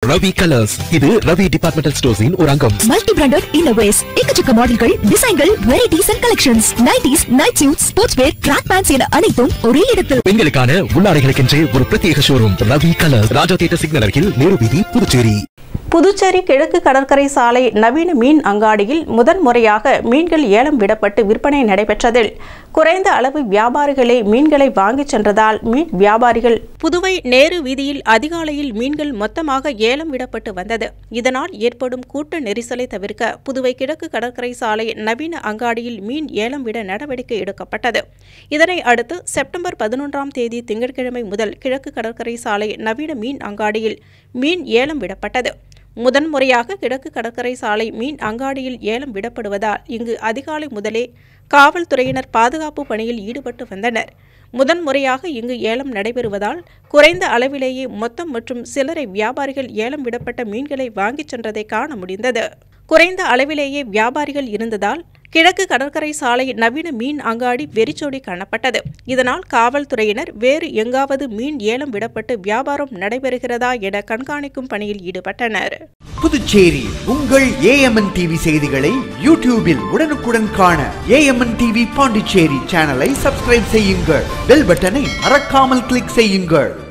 Ravi colours இது Ravi departmental ஸ்டோர்ஸின் ஒரு அங்கம் மல்டி பிராண்டட் இன்னோவேஸ் எக்கச்சக்க மாடல்கள் டிசைன்கள் varieties and collections nighties night suit sports wear track pants என அனைத்தும் ஒரே இடத்தில் பெண்களுக்கான உள்ளாடைகளுக்கென்றே ஒரு பிரத்யேக showroom Ravi colours Raja theatre signal அருகில் நேரு வீதி புதுச்சேரி புதுச்சேரி கிழக்கு கடற்கரை சாலை நவீன மீன் அங்காடியில் முதன் முறையாக மீன்கள் ஏலம் விடப்பட்டு விற்பனை நடைபெற்றதில் குறைந்த அளவு வியாபாரிகளே மீன்களை வாங்கிச் சென்றதால் மீன் வியாபாரிகள் புதுவை நேரு வீதியில் அதிகாலையில் மீன்கள் மொத்தமாக ஏலம் விடப்பட்டு வந்தது இதனால் ஏற்படும் கூட்ட நெரிசலை தவிர்க்க புதுவை கிழக்கு கடற்கரை சாலை நவீன அங்காடியில் மீன் ஏலம் விட நடவடிக்கை எடுக்கப்பட்டது இதனை அடுத்து செப்டம்பர் பதினொன்றாம் தேதி திங்கட்கிழமை முதல் கிழக்கு கடற்கரை சாலை நவீன மீன் அங்காடியில் மீன் ஏலம் விடப்பட்டது முதன்முறையாக கிழக்கு கடற்கரை சாலை மீன் அங்காடியில் ஏலம் விடப்படுவதால் இங்கு அதிகாலை முதலே காவல்துறையினர் பாதுகாப்பு பணியில் ஈடுபட்டு வந்தனர் முதன்முறையாக இங்கு ஏலம் நடைபெறுவதால் குறைந்த அளவிலேயே மொத்தம் மற்றும் சில்லறை வியாபாரிகள் ஏலம் விடப்பட்ட மீன்களை வாங்கிச் சென்றதை காண முடிந்தது குறைந்த அளவிலேயே வியாபாரிகள் இருந்ததால் கிழக்கு கடற்கரை சாலை நவீன மீன் அங்காடி வெறிச்சோடி காணப்பட்டது இதனால் காவல்துறையினர் வேறு எங்காவது மீன் ஏலம் விடப்பட்டு வியாபாரம் நடைபெறுகிறதா என கண்காணிக்கும் பணியில் ஈடுபட்டனர் புதுச்சேரி உங்கள் ஏஎம்என் டிவி செய்திகளை யூடியூபில் உடனுக்குடன் காண ஏஎம்என் டிவி பாண்டிச்சேரி சேனலை சப்ஸ்கிரைப் செய்யுங்கள் பெல் பட்டனை மறக்காமல் கிளிக் செய்யுங்கள்